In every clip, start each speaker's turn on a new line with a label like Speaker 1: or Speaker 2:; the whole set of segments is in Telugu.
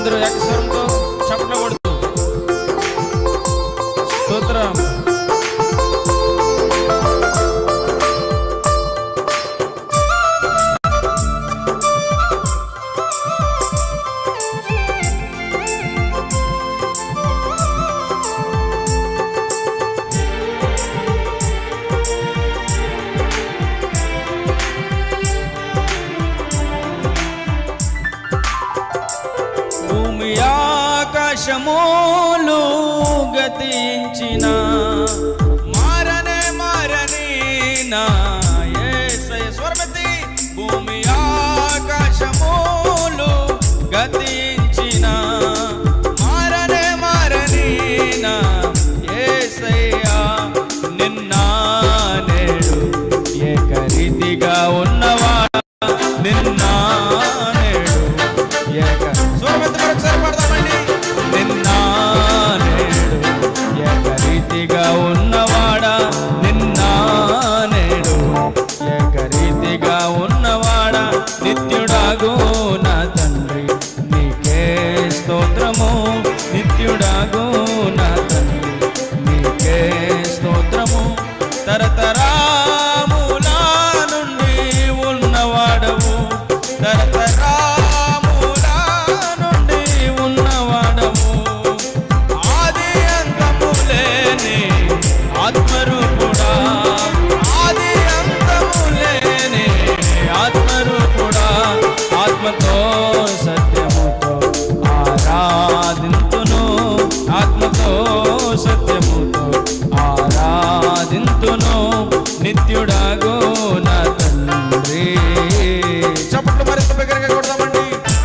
Speaker 1: అందరూ ఏకస్వరంతో చప్పట్లు కొడుతూ స్తోత్రం భూమి ఆకాశములు గతించిన మారనే మారని నా యేసయ్య స్వరమెత్తి భూమి ఆకాశములు గతించిన మారనే మారని నా యేసయ్య నిన్న నేడు ఏకరీతిగా ఉన్నవాడా నిన్న నేడు ఏక స్వరమెత్తి మరొకసారి పాడదామండి నిన్న నేడు ఏకరీతిగా ఉన్నవాడా నిన్న నేడు ఏకరీతిగా ఉన్నవాడా నిత్యుడాగు నా తండ్రి నీకే స్తోత్రము నిత్యుడాగు నా తండ్రి నీకే స్తోత్రము తరతరాముల నుండి ఉన్నవాడవు తరతరాముల నుండి ఉన్నవాడవు ఆది అంతము లేని ఆత్మరూపుడా ఆది అంతము లేని ఆత్మరూపుడా ఆత్మతో సత్యముతో ఆరాధింతును ఆత్మతో సత్యముతో ఆరాధింతును నిత్యుడాగో నా తండ్రి చప్పట్లు మరింత బిగ్గరగా కొడదామండి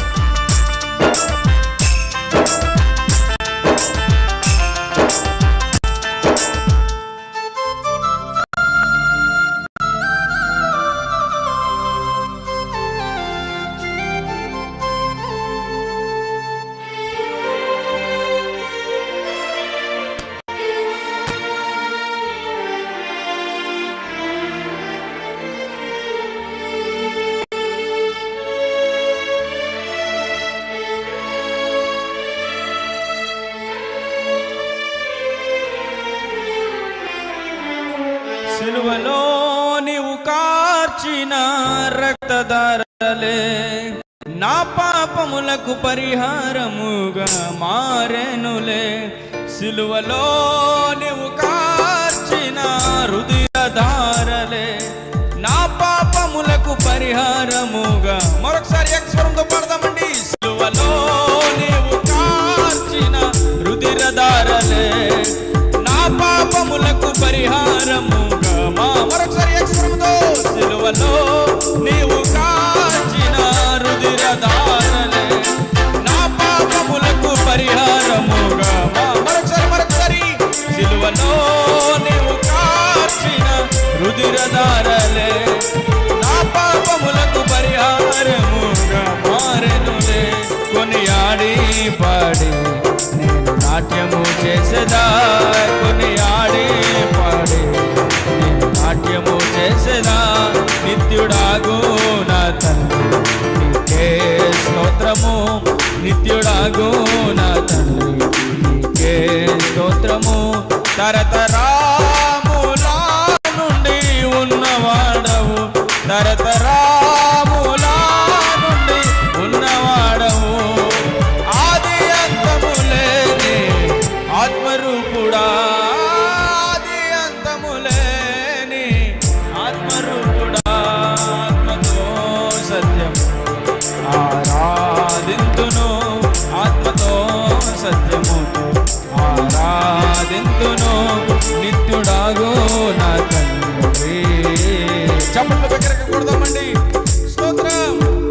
Speaker 1: సిలువలో నీవు కార్చిన రక్తధారలే నా పాపములకు పరిహారముగా మారెనులే సిలువలో నీవు కార్చిన హృదయధారలే నా పాపములకు పరిహారముగా మరొకసారి ఎక్స్వరంతో పాడదామండి సిలువలో నీవు కార్చిన రుధిరధారలే నా పాపములకు పరిహారముగా మా మరొకసారి ఎక్స్వరంతో సిలువలో నీవు కాచిన రుధిరధారలే నా పాపములకు పరిహారముగా మా మరొకసారి మరొకసారి సిలువలో నీవు కాచిన రుధిరధారలే నా పాపములకు పరిహారముగా మారెనులే కొనియాడి పాడి నేను నాట్యము చేసేదా కొనియాడి పాడి నేను నాట్యము చేసేదా నిత్యుడాగు నా తండ్రి నీకే స్తోత్రము నిత్యుడాగు నా తండ్రి నీకే స్తోత్రము తరతరాముల నుండి ఉన్నవాడవు తరతరాముల నుండి ఉన్నవాడవు ఆది అంతము లేని ఆత్మరూపుడా ఆది అంతము లేని ఆత్మరూపుడా ఆత్మతో సత్యం ఆరాధింతును ఆత్మతో సత్యముతో ఆరాధింతును నిత్యుడాగో నా తండ్రి చప్పట్లు దగ్గరకు కొడదామండి స్తోత్రం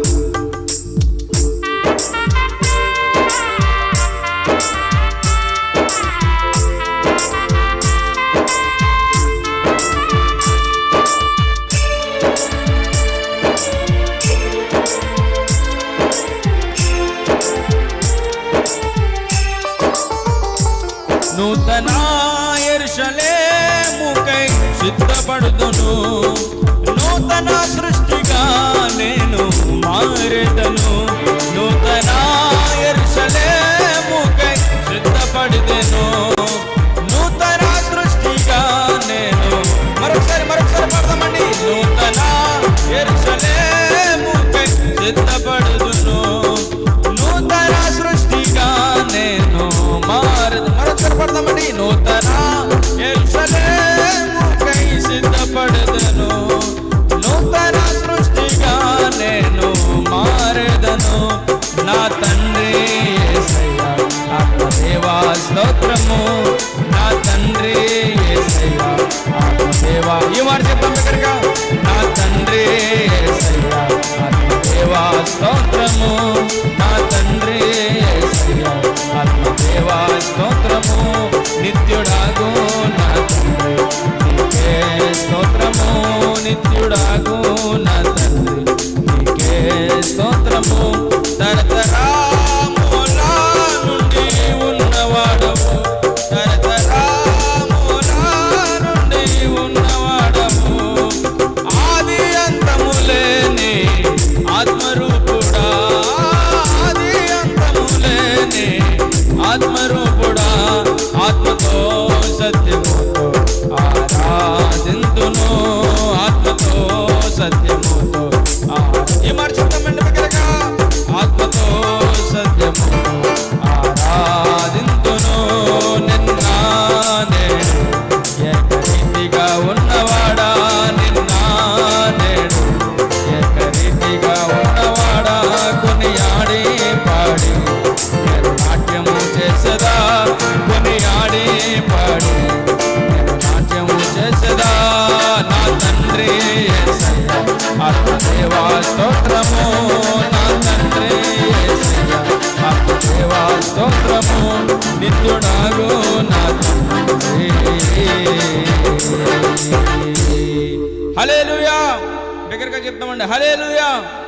Speaker 1: నూతన ఎరుషలేముకై సిద్ధపడుతును నూతన సృష్టిగా నేను మారెదను నూతన ఎరుషలే దేవా స్తోత్రము నా తండ్రి యేసయ్య నాకు దేవా స్తోత్రము నిత్యుడాగు నా తండ్రి హలేలుయా దగ్గరగా చెప్తామండి హలేలుయా